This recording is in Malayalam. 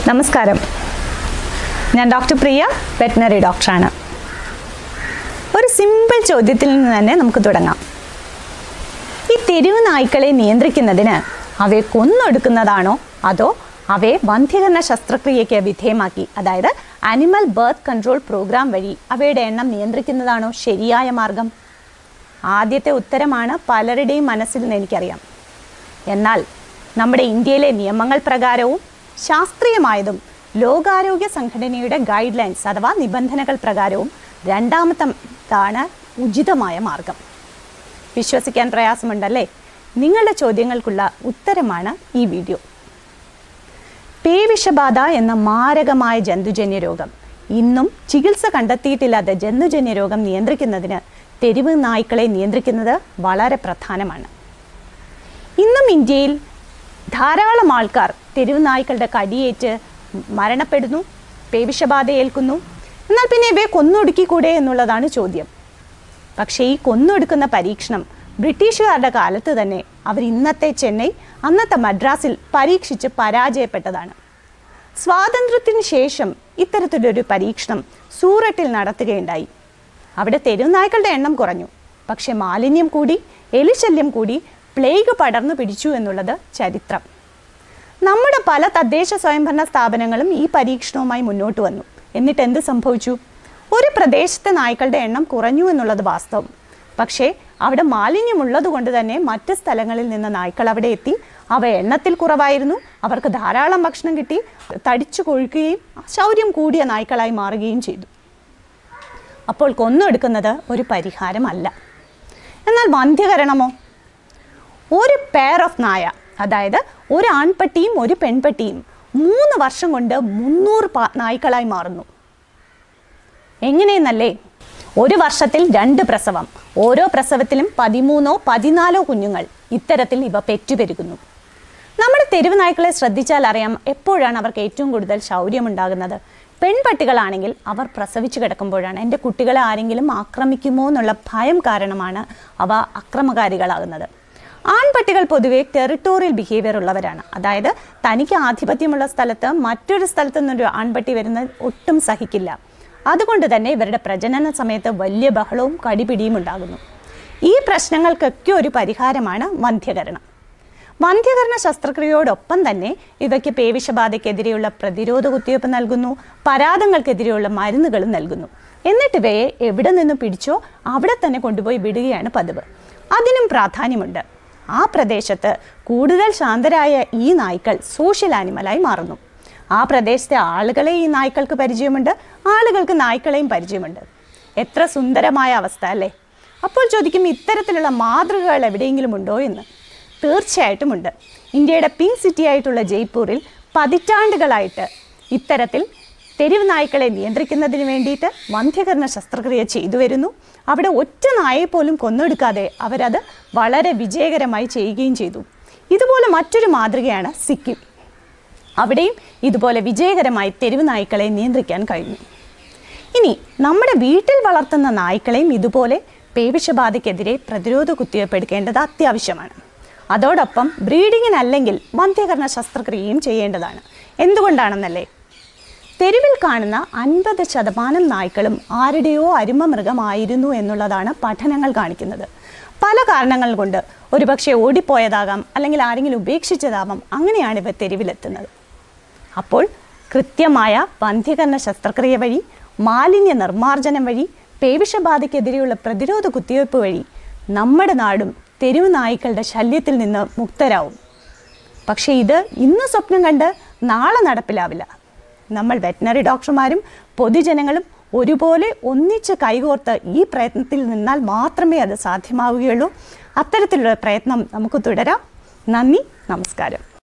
നമസ്കാരം ഞാൻ ഡോക്ടർ പ്രിയ വെറ്റിനറി ഡോക്ടറാണ് ഒരു സിമ്പിൾ ചോദ്യത്തിൽ നിന്ന് തന്നെ നമുക്ക് തുടങ്ങാം ഈ തെരുവ് നായ്ക്കളെ നിയന്ത്രിക്കുന്നതിന് അവയെ കൊന്നൊടുക്കുന്നതാണോ അതോ അവയെ വന്ധ്യകരണ ശസ്ത്രക്രിയയ്ക്ക് വിധേയമാക്കി അതായത് അനിമൽ ബർത്ത് കൺട്രോൾ പ്രോഗ്രാം വഴി അവയുടെ എണ്ണം നിയന്ത്രിക്കുന്നതാണോ ശരിയായ മാർഗം ആദ്യത്തെ ഉത്തരമാണ് പലരുടെയും മനസ്സിൽ നിന്ന് എനിക്കറിയാം എന്നാൽ നമ്മുടെ ഇന്ത്യയിലെ നിയമങ്ങൾ പ്രകാരവും ശാസ്ത്രീയമായതും ലോകാരോഗ്യ സംഘടനയുടെ ഗൈഡ് ലൈൻസ് അഥവാ നിബന്ധനകൾ പ്രകാരവും രണ്ടാമത്താണ് ഉചിതമായ മാർഗം വിശ്വസിക്കാൻ പ്രയാസമുണ്ടല്ലേ നിങ്ങളുടെ ചോദ്യങ്ങൾക്കുള്ള ഉത്തരമാണ് ഈ വീഡിയോ പേവിഷബാധ എന്ന മാരകമായ ജന്തുജന്യ രോഗം ഇന്നും ചികിത്സ കണ്ടെത്തിയിട്ടില്ലാത്ത ജന്തുജന്യ രോഗം നിയന്ത്രിക്കുന്നതിന് തെരുവ് നായ്ക്കളെ നിയന്ത്രിക്കുന്നത് വളരെ പ്രധാനമാണ് ഇന്നും ഇന്ത്യയിൽ ധാരാളം ആൾക്കാർ തെരുവ് നായ്ക്കളുടെ കടിയേറ്റ് മരണപ്പെടുന്നു പേവിഷബാധ ഏൽക്കുന്നു എന്നാൽ പിന്നെ ഇവയെ കൊന്നൊടുക്കിക്കൂടെ എന്നുള്ളതാണ് ചോദ്യം പക്ഷേ ഈ കൊന്നൊടുക്കുന്ന പരീക്ഷണം ബ്രിട്ടീഷുകാരുടെ കാലത്ത് തന്നെ അവർ ഇന്നത്തെ ചെന്നൈ അന്നത്തെ മദ്രാസിൽ പരീക്ഷിച്ച് പരാജയപ്പെട്ടതാണ് സ്വാതന്ത്ര്യത്തിന് ശേഷം ഇത്തരത്തിലൊരു പരീക്ഷണം സൂററ്റിൽ നടത്തുകയുണ്ടായി അവിടെ തെരുവുനായ്ക്കളുടെ എണ്ണം കുറഞ്ഞു പക്ഷെ മാലിന്യം കൂടി എലിശല്യം കൂടി പ്ലേഗ് പടർന്നു പിടിച്ചു എന്നുള്ളത് ചരിത്രം നമ്മുടെ പല തദ്ദേശ സ്വയംഭരണ സ്ഥാപനങ്ങളും ഈ പരീക്ഷണവുമായി മുന്നോട്ട് വന്നു എന്നിട്ട് എന്ത് സംഭവിച്ചു ഒരു പ്രദേശത്തെ നായ്ക്കളുടെ എണ്ണം കുറഞ്ഞു എന്നുള്ളത് വാസ്തവം പക്ഷേ അവിടെ മാലിന്യമുള്ളത് കൊണ്ട് തന്നെ മറ്റ് സ്ഥലങ്ങളിൽ നിന്ന് നായ്ക്കൾ അവിടെ എത്തി അവ എണ്ണത്തിൽ കുറവായിരുന്നു അവർക്ക് ധാരാളം ഭക്ഷണം കിട്ടി തടിച്ചു കൊഴുക്കുകയും ശൗര്യം കൂടിയ നായ്ക്കളായി മാറുകയും ചെയ്തു അപ്പോൾ കൊന്നെടുക്കുന്നത് ഒരു പരിഹാരമല്ല എന്നാൽ വന്ധ്യകരണമോ ഒരു പെയർ ഓഫ് നായ അതായത് ഒരു ആൺപട്ടിയും ഒരു പെൺപട്ടിയും മൂന്ന് വർഷം കൊണ്ട് മുന്നൂറ് പാ- നായ്ക്കളായി മാറുന്നു എങ്ങനെയെന്നല്ലേ ഒരു വർഷത്തിൽ രണ്ട് പ്രസവം ഓരോ പ്രസവത്തിലും പതിമൂന്നോ പതിനാലോ കുഞ്ഞുങ്ങൾ ഇത്തരത്തിൽ ഇവ പെറ്റുപെരുകുന്നു നമ്മുടെ തെരുവ് നായ്ക്കളെ ശ്രദ്ധിച്ചാൽ അറിയാം എപ്പോഴാണ് അവർക്ക് ഏറ്റവും കൂടുതൽ ശൗര്യമുണ്ടാകുന്നത് പെൺപട്ടികളാണെങ്കിൽ അവർ പ്രസവിച്ചു കിടക്കുമ്പോഴാണ് എൻ്റെ കുട്ടികളെ ആരെങ്കിലും ആക്രമിക്കുമോ എന്നുള്ള ഭയം കാരണമാണ് അവ അക്രമകാരികളാകുന്നത് ആൺപട്ടികൾ പൊതുവെ ടെറിട്ടോറിയൽ ബിഹേവിയർ ഉള്ളവരാണ് അതായത് തനിക്ക് ആധിപത്യമുള്ള സ്ഥലത്ത് മറ്റൊരു സ്ഥലത്തു നിന്നൊരു ആൺപട്ടി വരുന്നത് ഒട്ടും സഹിക്കില്ല അതുകൊണ്ട് തന്നെ ഇവരുടെ പ്രജനന സമയത്ത് വലിയ ബഹളവും കടിപിടിയും ഉണ്ടാകുന്നു ഈ പ്രശ്നങ്ങൾക്കൊക്കെ ഒരു പരിഹാരമാണ് വന്ധ്യകരണം വന്ധ്യകരണ ശസ്ത്രക്രിയയോടൊപ്പം തന്നെ ഇവയ്ക്ക് പേവിഷബാധയ്ക്കെതിരെയുള്ള പ്രതിരോധ കുത്തിവയ്പ്പ് നൽകുന്നു പരാതങ്ങൾക്കെതിരെയുള്ള മരുന്നുകളും നൽകുന്നു എന്നിട്ട് ഇവയെ എവിടെ നിന്ന് പിടിച്ചോ അവിടെ തന്നെ കൊണ്ടുപോയി വിടുകയാണ് പതിവ് അതിനും പ്രാധാന്യമുണ്ട് ആ പ്രദേശത്ത് കൂടുതൽ ശാന്തരായ ഈ നായ്ക്കൾ സോഷ്യൽ ആനിമലായി മാറുന്നു ആ പ്രദേശത്തെ ആളുകളെ ഈ നായ്ക്കൾക്ക് പരിചയമുണ്ട് ആളുകൾക്ക് നായ്ക്കളെയും പരിചയമുണ്ട് എത്ര സുന്ദരമായ അവസ്ഥ അല്ലേ അപ്പോൾ ചോദിക്കും ഇത്തരത്തിലുള്ള മാതൃകകൾ എവിടെയെങ്കിലും ഉണ്ടോ എന്ന് തീർച്ചയായിട്ടും ഉണ്ട് ഇന്ത്യയുടെ പിങ്ക് സിറ്റി ആയിട്ടുള്ള ജയ്പൂരിൽ പതിറ്റാണ്ടുകളായിട്ട് ഇത്തരത്തിൽ തെരുവ് നായ്ക്കളെ നിയന്ത്രിക്കുന്നതിന് വേണ്ടിയിട്ട് വന്ധ്യകരണ ശസ്ത്രക്രിയ ചെയ്തു വരുന്നു അവിടെ ഒറ്റ നായയെ പോലും കൊന്നെടുക്കാതെ അവരത് വളരെ വിജയകരമായി ചെയ്യുകയും ചെയ്തു ഇതുപോലെ മറ്റൊരു മാതൃകയാണ് സിക്കിം അവിടെയും ഇതുപോലെ വിജയകരമായി തെരുവ് നായ്ക്കളെ നിയന്ത്രിക്കാൻ കഴിഞ്ഞു ഇനി നമ്മുടെ വീട്ടിൽ വളർത്തുന്ന നായ്ക്കളെയും ഇതുപോലെ പേവിഷബാധയ്ക്കെതിരെ പ്രതിരോധ കുത്തിവയ്പ്പ് എടുക്കേണ്ടത് അത്യാവശ്യമാണ് അതോടൊപ്പം ബ്രീഡിങ്ങിനല്ലെങ്കിൽ വന്ധ്യകരണ ശസ്ത്രക്രിയയും ചെയ്യേണ്ടതാണ് എന്തുകൊണ്ടാണെന്നല്ലേ തെരുവിൽ കാണുന്ന അൻപത് ശതമാനം നായ്ക്കളും ആരുടെയോ അരുമ മൃഗമായിരുന്നു എന്നുള്ളതാണ് പഠനങ്ങൾ കാണിക്കുന്നത് പല കാരണങ്ങൾ കൊണ്ട് ഒരുപക്ഷെ ഓടിപ്പോയതാകാം അല്ലെങ്കിൽ ആരെങ്കിലും ഉപേക്ഷിച്ചതാവാം അങ്ങനെയാണ് ഇവ തെരുവിലെത്തുന്നത് അപ്പോൾ കൃത്യമായ വന്ധ്യകരണ ശസ്ത്രക്രിയ വഴി മാലിന്യ നിർമ്മാർജ്ജനം വഴി പേവിഷബാധയ്ക്കെതിരെയുള്ള പ്രതിരോധ കുത്തിവയ്പ്പ് വഴി നമ്മുടെ നാടും തെരുവ് നായ്ക്കളുടെ ശല്യത്തിൽ നിന്ന് മുക്തരാവും പക്ഷേ ഇത് ഇന്ന് സ്വപ്നം കണ്ട് നാളെ നടപ്പിലാവില്ല നമ്മൾ വെറ്റിനറി ഡോക്ടർമാരും പൊതുജനങ്ങളും ഒരുപോലെ ഒന്നിച്ച് കൈകോർത്ത് ഈ പ്രയത്നത്തിൽ നിന്നാൽ മാത്രമേ അത് സാധ്യമാവുകയുള്ളൂ അത്തരത്തിലുള്ള പ്രയത്നം നമുക്ക് തുടരാം നന്ദി നമസ്കാരം